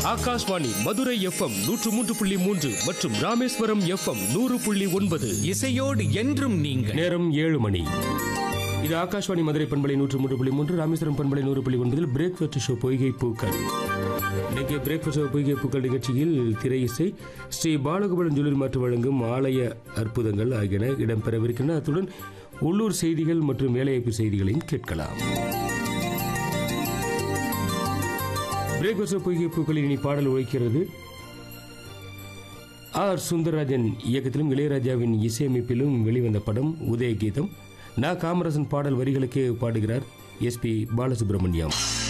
Akashvani Madurai FM நூற்று மூன்று புள்ளி மூன்று மற்றும் ராமேஸ்வரம் எஃப்எம் நூறு புள்ளி ஒன்பது இசையோடு என்றும் நீங்கள் நேரம் ஏழு மணி இது ஆகாஷ்வாணி மதுரை பண்பலை நூற்று மூன்று புள்ளி மூன்று ராமேஸ்வரம் பண்பலை நூறு புள்ளி ஒன்பதில் பிரேக்ஃபாஸ்ட் ஷோ பொய்கை பூக்கள் இன்னைக்கு பிரேக்ஃபாஸ்ட் ஷோ பொய்கை பூக்கள் நிகழ்ச்சியில் திரை இசை ஸ்ரீ பாலகோபாலன் ஜுவல்லரி மாற்று வழங்கும் ஆலய அற்புதங்கள் ஆகியன இடம்பெறவிருக்கின்றன அத்துடன் உள்ளூர் செய்திகள் மற்றும் வேலைவாய்ப்பு செய்திகளையும் கேட்கலாம் பிரேக்ஃபாஸ்ட் ஷோ பொய்கை பூக்களில் இனி பாடல் ஒழிக்கிறது ஆர் சுந்தரராஜன் இயக்கத்திலும் இளையராஜாவின் இசையமைப்பிலும் வெளிவந்த படம் உதய கீதம் நா காமராசன் பாடல் வரிகளுக்கு பாடுகிறார் எஸ்பி பாலசுப்ரமணியம்